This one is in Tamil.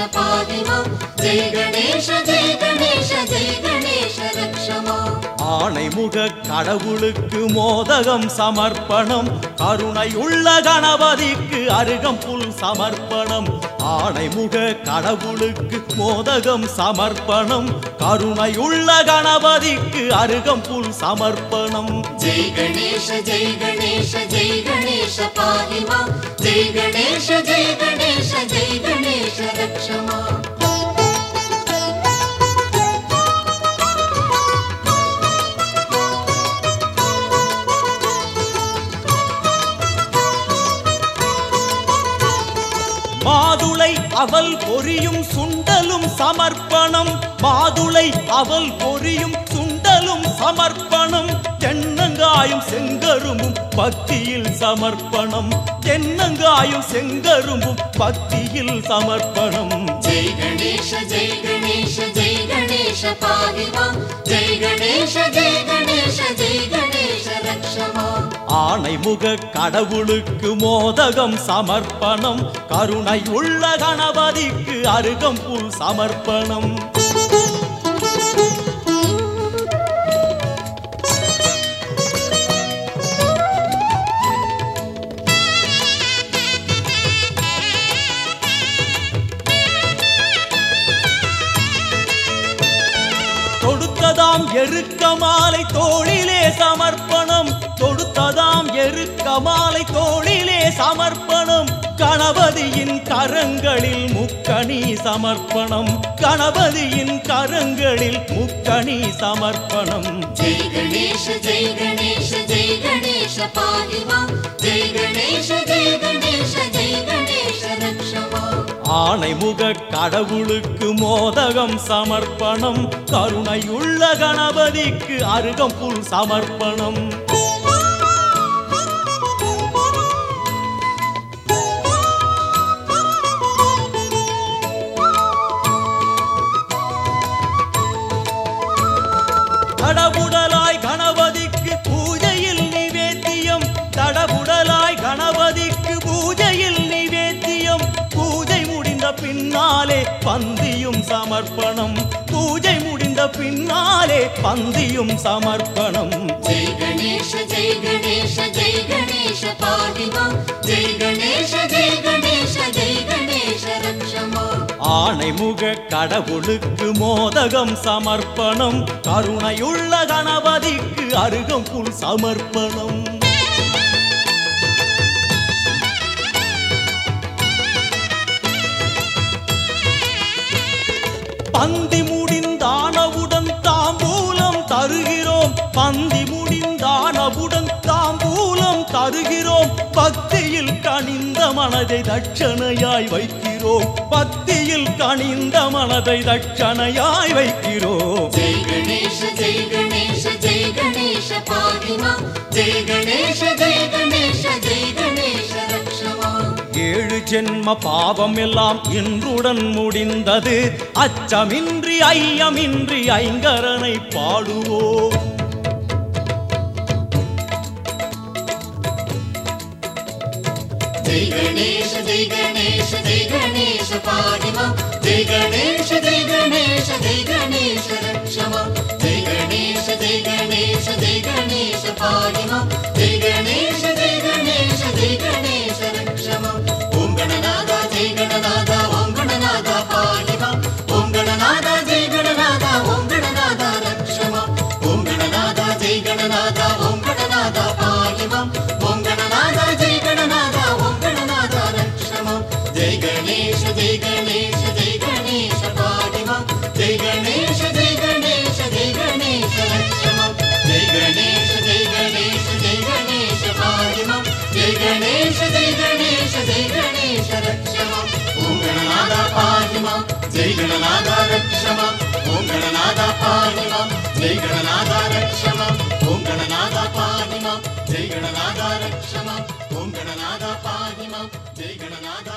पाहि मां जय गणेश जय गणेश जय गणेश रक्ष माम् ஆணைமுக கடவுளுக்கு மோதகம் சமர்ப்பணம் கருணையுள்ள கணபதிக்கு அருகம்புல் சமர்ப்பணம் ஆணைமுக கடவுளுக்கு மோதகம் சமர்ப்பணம் கருணையுள்ள கணபதிக்கு அருகம்புல் சமர்ப்பணம் जय गणेश जय गणेश जय गणेश पाहि मां जय गणेश जय गणेश जय गणेश रक्ष माम् மாதுளை அவல் பொரியும் சுண்டலும் சமர்ப்பணம் மாதுளை அவல் பொரியும் சுண்டலும் சமர்ப்பணம் தென்னங்காயும் செங்கரும்பும் பக்தியில் சமர்ப்பணம் தென்னங்காயும் செங்கரும்பும் பக்தியில் சமர்ப்பணம் जय गणेश जय गणेश जय गणेश पाहि मां जय गणेश जय गणेश जय गणेश रक्ष माम् ஆணைமுக கடவுளுக்கு மோதகம் சமர்ப்பணம் கருணையுள்ள கணபதிக்கு அருகம்புல் சமர்ப்பணம் தொடுத்ததாம் எருக்க மாலை தோளிலே சமர்ப்பணம் தொடுத்ததாம் எருக்க மாலை தோளிலே சமர்ப்பணம் கணபதியின் கரங்களில் முக்கணி சமர்ப்பணம் கணபதியின் கரங்களில் முக்கணி சமர்ப்பணம் जय गणेश जय गणेश जय गणेश पाहि मां जय गणेश जय गणेश जय गणेश रक्ष माम् ஆணைமுக கடவுளுக்கு மோதகம் சமர்ப்பணம் கருணையுள்ள கணபதிக்கு அருகம்புல் சமர்ப்பணம் தடபுடலாய் கணபதிக்கு பூஜையில் நிவேத்தியம் தடபுடலாய் கணபதிக்கு பூஜையில் நிவேத்தியம் பூஜை முடிந்த பின்னாலே பந்தியும் சமர்ப்பணம் பூஜை முடிந்த பின்னாலே பந்தியும் சமர்ப்பணம் जय गणेश जय गणेश जय गणेश पाहि मां जय गणेश जय गणेश जय गणेश रक्ष माम् ஆணைமுக கடவுளுக்கு மோதகம் சமர்ப்பணம் கருணையுள்ள கணபதிக்கு அருகம்புல் சமர்ப்பணம் பந்தி முடிந்தானவுடன் தாம்பூலம் தருகிறோம் பந்தி முடிந்தானவுடன் தாம்பூலம் தருகிறோம் பக்தியில் கனிந்த மனதை தட்சணையாய் வைக்கிறோம் பக்தியில் கனிந்த மனதை தட்சணையாய் வைக்கிறோம் जय गणेश जय गणेश जय गणेश पाहि मां जय गणेश जय गणेश जय गणेश रक्ष माम् ஏழு ஜென்ம பாவம் எல்லாம் இன்றுடன் முடிந்தது அச்சமின்றி ஐயமின்றி ஐங்கரனை பாடுவோம் जय गणेश जय गणेश जय गणेश पाहि मां जय गणेश जय गणेश जय गणेश रक्ष मां जय गणेश जय गणेश जय गणेश पाहि मां जय गणेश जय गणेश जय गणेश रक्ष मां ॐ गणनादा जय गणनादा ॐ गणनादा पाहि मां ॐ गणनादा जय गणनादा ॐ गणनादा रक्ष मां ॐ गणनादा जय गणनादा ॐ गणनादा पाहि मां ॐ गणनादा जय गणनादा ॐ गणनादा रक्ष मां जय गणेश जय गणेश जय गणेश पाहि मां जय गणेश जय गणेश जय गणेश रक्ष मां जय गणेश जय गणेश जय गणेश पाहि मां जय गणेश जय गणेश जय गणेश रक्ष मां ॐ गणनादा पाहि मां जय गणनादा रक्ष मां ॐ गणनादा पाहि मां जय गणनादा रक्ष मां ॐ गणनादा पाहि मां जय गणनादा रक्ष मां ॐ गणनादा पाहि मां जय गणनादा